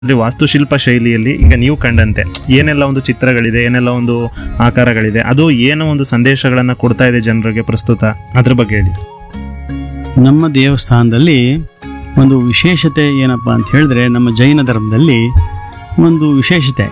ಅಂದ್ರೆ ವಾಸ್ತುಶಿಲ್ಪ ಶೈಲಿಯಲ್ಲಿ ಈಗ ನೀವು ಕಂಡಂತೆ ಏನೆಲ್ಲ ಒಂದು ಚಿತ್ರಗಳಿದೆ ಏನೆಲ್ಲ ಒಂದು ಆಕಾರಗಳಿದೆ ಅದು ಏನೋ ಒಂದು ಸಂದೇಶಗಳನ್ನ ಕೊಡ್ತಾ ಇದೆ ಜನರಿಗೆ ಪ್ರಸ್ತುತ ಅದ್ರ ಬಗ್ಗೆ ಹೇಳಿ ನಮ್ಮ ದೇವಸ್ಥಾನದಲ್ಲಿ ಒಂದು ವಿಶೇಷತೆ ಏನಪ್ಪ ಅಂತ ಹೇಳಿದ್ರೆ ನಮ್ಮ ಜೈನ ಧರ್ಮದಲ್ಲಿ ಒಂದು ವಿಶೇಷತೆ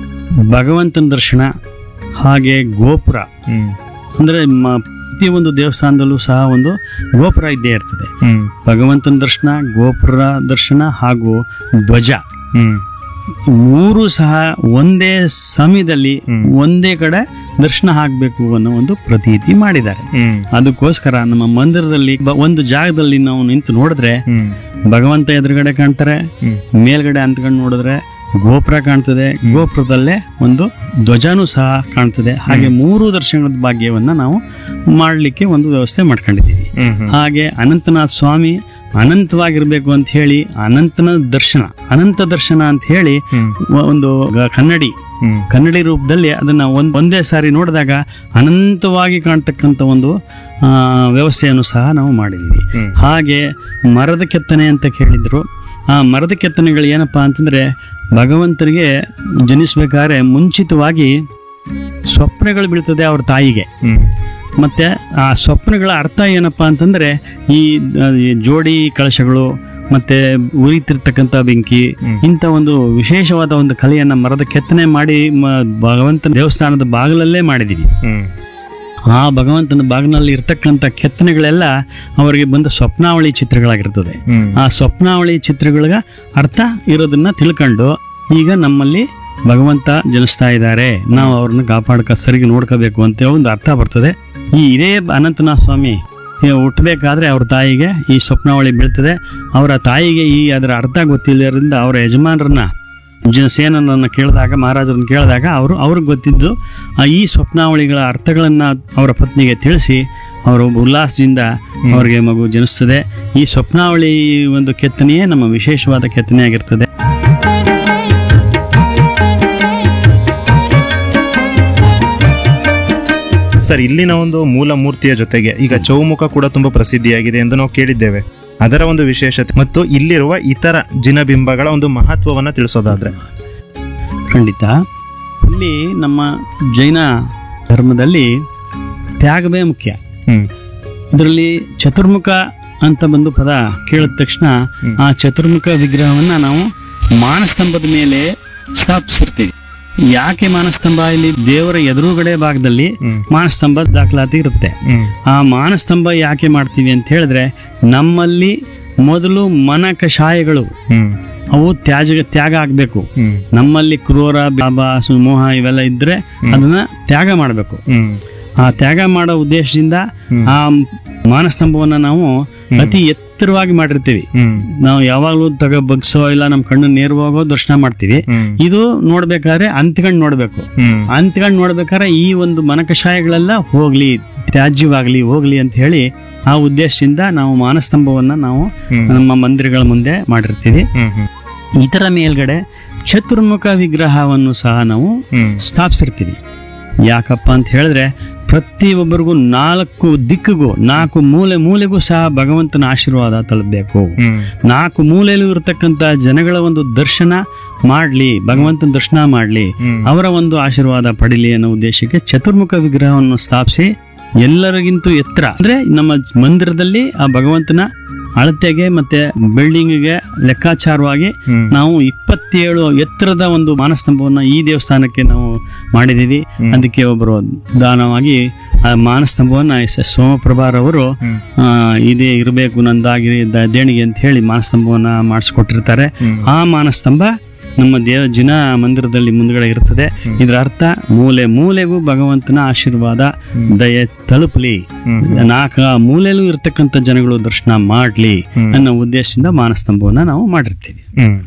ಭಗವಂತನ ದರ್ಶನ ಹಾಗೆ ಗೋಪುರ ಹ್ಮ್ ಅಂದರೆ ಮ- ಪ್ರತಿಯೊಂದು ದೇವಸ್ಥಾನದಲ್ಲೂ ಸಹ ಒಂದು ಗೋಪುರ ಇದ್ದೇ ಇರ್ತದೆ ಹ್ಮ್ ಭಗವಂತನ ದರ್ಶನ ಗೋಪುರ ದರ್ಶನ ಹಾಗೂ ಧ್ವಜ ಹ್ಮ್ ಮೂರು ಸಹ ಒಂದೇ ಸಮಯದಲ್ಲಿ ಹ್ಮ್. ಒಂದೇ ಕಡೆ ದರ್ಶನ ಆಗಬೇಕು ಅನ್ನೋ ಒಂದು ಪ್ರತೀತಿ ಮಾಡಿದ್ದಾರೆ ಹ್ಮ್ ಅದಕ್ಕೋಸ್ಕರ ನಮ್ಮ ಮಂದಿರದಲ್ಲಿ ಬ- ಒಂದು ಜಾಗದಲ್ಲಿ ನಾವು ನಿಂತು ನೋಡಿದ್ರೆ ಹ್ಮ್ ಭಗವಂತ ಎದುರುಗಡೆ ಕಾಣ್ತಾರೆ ಹ್ಮ್ ಮೇಲ್ಗಡೆ ಅಂತ್ಕೊಂಡು ನೋಡಿದ್ರೆ ಗೋಪುರ ಕಾಣ್ತದೆ ಗೋಪುರದಲ್ಲೇ ಒಂದು ಧ್ವಜನೂ ಸಹ ಕಾಣ್ತದೆ ಹಾಗೆ ಮೂರು ದರ್ಶನದ ಭಾಗ್ಯವನ್ನ ನಾವು ಮಾಡಲಿಕ್ಕೆ ಒಂದು ವ್ಯವಸ್ಥೆ ಮಾಡ್ಕೊಂಡಿದ್ದೀವಿ ಹ್ಮ್ ಹ್ಮ್ ಹಾಗೆ ಅನಂತನಾಥ ಸ್ವಾಮಿ ಅನಂತವಾಗಿರ್ಬೇಕು ಅಂತ ಹೇಳಿ ಅನಂತನ ದರ್ಶನ ಅನಂತ ದರ್ಶನ ಅಂತ ಹೇಳಿ ಹ್ಮ್ ಒ- ಒಂದು ಗ- ಕನ್ನಡಿ ಹ್ಮ್ ಕನ್ನಡಿ ರೂಪದಲ್ಲಿ ಅದನ್ನ ಒಂದ್ ಒಂದೇ ಸಾರಿ ನೋಡಿದಾಗ ಅನಂತವಾಗಿ ಕಾಣ್ತಕ್ಕಂಥ ಒಂದು ಆ, ವ್ಯವಸ್ಥೆಯನ್ನು ಸಹ ನಾವು ಮಾಡಿದ್ದೀವಿ ಹ್ಮ್. ಹಾಗೆ ಮರದ ಕೆತ್ತನೆ ಅಂತ ಕೇಳಿದ್ರು ಆ ಮರದ ಕೆತ್ತನೆಗಳು ಏನಪ್ಪಾ ಅಂತಂದ್ರೆ ಭಗವಂತನಿಗೆ ಜನಿಸ್ಬೇಕಾದ್ರೆ ಮುಂಚಿತವಾಗಿ ಸ್ವಪ್ನಗಳು ಬೀಳ್ತದೆ ಅವ್ರ ತಾಯಿಗೆ ಹ್ಮ್ ಮತ್ತೆ ಆ ಸ್ವಪ್ನಗಳ ಅರ್ಥ ಏನಪ್ಪಾ ಅಂತಂದ್ರೆ ಈ ಆ, ಈ ಜೋಡಿ ಕಳಶಗಳು ಮತ್ತೆ ಉರಿತಿರ್ತಕ್ಕಂಥ ಬೆಂಕಿ ಇಂಥ ಒಂದು ವಿಶೇಷವಾದ ಒಂದು ಕಲೆಯನ್ನ ಮರದ ಕೆತ್ತನೆ ಮಾಡಿ ಮ- ಭಗವಂತನ ದೇವಸ್ಥಾನದ ಬಾಗಿಲಲ್ಲೇ ಮಾಡಿದೀವಿ ಹ್ಮ್ ಆ ಭಗವಂತನ ಬಾಗಿನಲ್ಲಿ ಇರ್ತಕ್ಕಂಥ ಕೆತ್ತನೆಗಳೆಲ್ಲ ಅವರಿಗೆ ಬಂದ ಸ್ವಪ್ನಾವಳಿ ಚಿತ್ರಗಳಾಗಿರ್ತದೆ ಹ್ಮ್ ಆ ಸ್ವಪ್ನಾವಳಿ ಚಿತ್ರಗಳಿಗೆ ಅರ್ಥ ಇರೋದನ್ನ ತಿಳ್ಕೊಂಡು ಈಗ ನಮ್ಮಲ್ಲಿ ಭಗವಂತ ಜನಿಸ್ತಾ ಇದ್ದಾರೆ ನಾವು ಅವ್ರನ್ನ ಕಾಪಾಡ್ಕ ಸರಿಗೆ ನೋಡ್ಕೋಬೇಕು ಅಂತ ಒಂದು ಅರ್ಥ ಬರ್ತದೆ ಈ ಇದೇ ಅನಂತನಾಥ ಸ್ವಾಮಿ ಈ ಹುಟ್ಟಬೇಕಾದ್ರೆ ಅವ್ರ ತಾಯಿಗೆ ಈ ಸ್ವಪ್ನಾವಳಿ ಬೀಳ್ತದೆ ಅವರ ತಾಯಿಗೆ ಈ ಅದರ ಅರ್ಥ ಗೊತ್ತಿಲ್ಲದ್ರಿಂದ ಅವರ ಯಜಮಾನರನ್ನ ಜ ಸೇನನನ್ನು ಕೇಳಿದಾಗ ಮಹಾರಾಜರನ್ನು ಕೇಳಿದಾಗ ಅವರು ಅವ್ರಿಗೆ ಗೊತ್ತಿದ್ದು ಆ ಈ ಸ್ವಪ್ನಾವಳಿಗಳ ಅರ್ಥಗಳನ್ನು ಅವರ ಪತ್ನಿಗೆ ತಿಳಿಸಿ ಅವರು ಉಲ್ಲಾಸದಿಂದ ಅವರಿಗೆ ಮಗು ಜನಿಸ್ತದೆ ಈ ಸ್ವಪ್ನಾವಳಿ ಒಂದು ಕೆತ್ತನೆಯೇ ನಮ್ಮ ವಿಶೇಷವಾದ ಕೆತ್ತನೆ ಆಗಿರ್ತದೆ ಸರ್ ಇಲ್ಲಿನ ಒಂದು ಮೂಲ ಮೂರ್ತಿಯ ಜೊತೆಗೆ ಈಗ ಚೌಮುಖ ಕೂಡ ತುಂಬಾ ಪ್ರಸಿದ್ಧಿಯಾಗಿದೆ ಎಂದು ನಾವು ಕೇಳಿದ್ದೇವೆ ಅದರ ಒಂದು ವಿಶೇಷತೆ ಮತ್ತು ಇಲ್ಲಿರುವ ಇತರ ಜಿನಬಿಂಬಗಳ ಒಂದು ಮಹತ್ವವನ್ನ ತಿಳಿಸೋದಾದ್ರೆ ಖಂಡಿತ ಇಲ್ಲಿ ನಮ್ಮ ಜೈನ ಧರ್ಮದಲ್ಲಿ ತ್ಯಾಗವೇ ಮುಖ್ಯ ಹ್ಮ್ ಇದರಲ್ಲಿ ಚತುರ್ಮುಖ ಅಂತ ಬಂದು ಪದ ಕೇಳಿದ ತಕ್ಷಣ ಆ ಚತುರ್ಮುಖ ವಿಗ್ರಹವನ್ನ ನಾವು ಮಾನಸ್ತಂಭದ ಮೇಲೆ ಸ್ಥಾಪಿಸಿರ್ತೀವಿ ಯಾಕೆ ಮಾನಸ್ತಂಭ ಇಲ್ಲಿ ದೇವರ ಎದುರುಗಡೆ ಭಾಗದಲ್ಲಿ ಹ್ಮ್. ಮಾನಸ್ತಂಭ ದಾಖಲಾತಿ ಇರುತ್ತೆ ಹ್ಮ್ ಆ ಮಾನಸ್ತಂಭ ಯಾಕೆ ಮಾಡ್ತೀವಿ ಅಂತ ಹೇಳಿದ್ರೆ ನಮ್ಮಲ್ಲಿ ಮೊದಲು ಮನ ಕಷಾಯಗಳು ಹ್ಮ್ ಅವು ತ್ಯಾಜ ತ್ಯಾಗ ಆಗಬೇಕು ಹ್ಮ್ ನಮ್ಮಲ್ಲಿ ಕ್ರೂರ ಬಾಬ ಮೋಹ ಇವೆಲ್ಲ ಇದ್ರೆ ಅದನ್ನ ತ್ಯಾಗ ಮಾಡಬೇಕು ಹ್ಮ್ ಆ ತ್ಯಾಗ ಮಾಡೋ ಉದ್ದೇಶದಿಂದ ಆ ಮಾನಸ್ತಂಭವನ್ನ ನಾವು ಅತಿ ಎತ್ತರವಾಗಿ ಮಾಡಿರ್ತೀವಿ ಹ್ಮ್ ನಾವು ಯಾವಾಗಲೂ ತಗ ಬಗ್ಸೋ ಇಲ್ಲ ನಮ್ಮ ಕಣ್ಣು ನೇರವಾಗೋ ದರ್ಶನ ಮಾಡ್ತೀವಿ ಹ್ಮ್ ಇದು ನೋಡ್ಬೇಕಾದ್ರೆ ಅಂತ್ಕಂಡ್ ನೋಡ್ಬೇಕು ಹ್ಮ್ ಅಂತ್ಕಂಡ್ ನೋಡ್ಬೇಕಾದ್ರೆ ಈ ಒಂದು ಮನಕಷಾಯಗಳೆಲ್ಲ ಹೋಗ್ಲಿ ತ್ಯಾಜ್ಯವಾಗ್ಲಿ ಹೋಗ್ಲಿ ಅಂತ ಹೇಳಿ ಆ ಉದ್ದೇಶದಿಂದ ನಾವು ಮಾನಸ್ತಂಭವನ್ನ ನಾವು ಹ್ಮ್. ನಮ್ಮ ಮಂದಿರಗಳ ಮುಂದೆ ಮಾಡಿರ್ತೀವಿ ಹ್ಮ್ ಹ್ಮ್ ಇದರ ಮೇಲ್ಗಡೆ ಚತುರ್ಮುಖ ವಿಗ್ರಹವನ್ನು ಸಹ ನಾವು ಹ್ಮ್ ಸ್ಥಾಪಿಸಿರ್ತೀವಿ ಯಾಕಪ್ಪ ಅಂತ ಹೇಳಿದ್ರೆ ಪ್ರತಿಯೊಬ್ಬರಿಗೂ ನಾಲ್ಕು ದಿಕ್ಕಿಗೂ ನಾಲ್ಕು ಮೂಲೆ ಮೂಲೆಗೂ ಸಹ ಭಗವಂತನ ಆಶೀರ್ವಾದ ತಲುಪಬೇಕು ಹ್ಮ್ ನಾಲ್ಕು ಮೂಲೆಯಲ್ಲೂ ಇರತಕ್ಕಂಥ ಜನಗಳ ಒಂದು ದರ್ಶನ ಮಾಡಲಿ ಭಗವಂತನ ದರ್ಶನ ಮಾಡಲಿ ಹ್ಮ್. ಅವರ ಒಂದು ಆಶೀರ್ವಾದ ಪಡಿಲಿ ಅನ್ನೋ ಉದ್ದೇಶಕ್ಕೆ ಚತುರ್ಮುಖ ವಿಗ್ರಹವನ್ನು ಸ್ಥಾಪಿಸಿ ಎಲ್ಲರಿಗಿಂತೂ ಎತ್ತರ ಅಂದ್ರೆ ನಮ್ಮ ಮಂದಿರದಲ್ಲಿ ಆ ಭಗವಂತನ ಅಳತೆಗೆ ಮತ್ತೆ ಬಿಲ್ಡಿಂಗ್ಗೆ ಲೆಕ್ಕಾಚಾರವಾಗಿ ಹ್ಮ್. ನಾವು ಇಪ್ಪತ್ತೇಳು ಎತ್ತರದ ಒಂದು ಮಾನಸ್ತಂಭವನ್ನ ಈ ದೇವಸ್ಥಾನಕ್ಕೆ ನಾವು ಮಾಡಿದೀವಿ ಅದಕ್ಕೆ ಒಬ್ಬರು ದಾನವಾಗಿ ಆ ಮಾನಸ್ತಂಭವನ್ನ ಎಸ್ ಎಸ್ ಸೋಮಪ್ರಭಾರವರು ಹ್ಮ್. ಆ, ಇದೇ ಇರಬೇಕು ನಂದಾಗಿ ದ- ದೇಣಿಗೆ ಅಂತ ಹೇಳಿ ಮಾನಸ್ತಂಭವನ್ನ ಮಾಡಿಸ್ಕೊಟ್ಟಿರ್ತಾರೆ ಹ್ಮ್. ಆ ಮಾನಸ್ತಂಭ ನಮ್ಮ ದೇವ ಜಿನ ಮಂದಿರದಲ್ಲಿ ಮುಂದ್ಗಡೆ ಇರ್ತದೆ ಇದರ ಅರ್ಥ ಮೂಲೆ ಮೂಲೆಗೂ ಭಗವಂತನ ಆಶೀರ್ವಾದ ದಯೆ ತಲುಪಲಿ ಹ್ಮ್. ನಾಲ್ಕ ಮೂಲೆಯಲ್ಲೂ ಇರ್ತಕ್ಕಂಥ ಜನಗಳು ದರ್ಶನ ಮಾಡ್ಲಿ ಅನ್ನೋ ಉದ್ದೇಶದಿಂದ ಮಾನಸ್ತಂಭವನ್ನ ನಾವು ಮಾಡಿರ್ತೀವಿ ಹ್ಮ್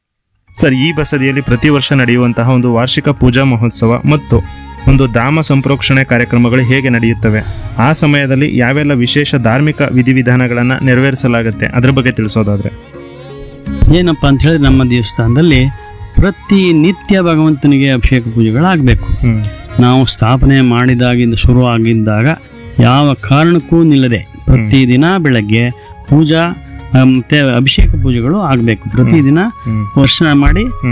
ಸರ್ ಈ ಬಸದಿಯಲ್ಲಿ ಪ್ರತಿ ವರ್ಷ ನಡೆಯುವಂತಹ ಒಂದು ವಾರ್ಷಿಕ ಪೂಜಾ ಮಹೋತ್ಸವ ಮತ್ತು ಒಂದು ಧಾಮ ಸಂಪ್ರೋಕ್ಷಣೆ ಕಾರ್ಯಕ್ರಮಗಳು ಹೇಗೆ ನಡೆಯುತ್ತವೆ ಆ ಸಮಯದಲ್ಲಿ ಯಾವೆಲ್ಲ ವಿಶೇಷ ಧಾರ್ಮಿಕ ವಿಧಿವಿಧಾನಗಳನ್ನ ನೆರವೇರಿಸಲಾಗುತ್ತೆ ಅದ್ರ ಬಗ್ಗೆ ತಿಳಿಸೋದಾದ್ರೆ ಏನಪ್ಪಾ ಅಂತ ಹೇಳಿದ್ರೆ ನಮ್ಮ ದೇವಸ್ಥಾನದಲ್ಲಿ ಪ್ರತಿ ನಿತ್ಯ ಭಗವಂತನಿಗೆ ಅಭಿಷೇಕ ಪೂಜೆಗಳಾಗಬೇಕು ಹ್ಮ್ ನಾವು ಸ್ಥಾಪನೆ ಮಾಡಿದಾಗಿಂದ ಶುರು ಆಗಿದ್ದಾಗ ಯಾವ ಕಾರಣಕ್ಕೂ ನಿಲ್ಲದೆ ಪ್ರತಿದಿನ ಬೆಳಗ್ಗೆ ಪೂಜಾ ಆ, ಮತ್ತೆ ಅಭಿಷೇಕ ಪೂಜೆಗಳು ಆಗಬೇಕು ಪ್ರತಿದಿನ ಹ್ಮ್ ವರ್ಷ ಮಾಡಿ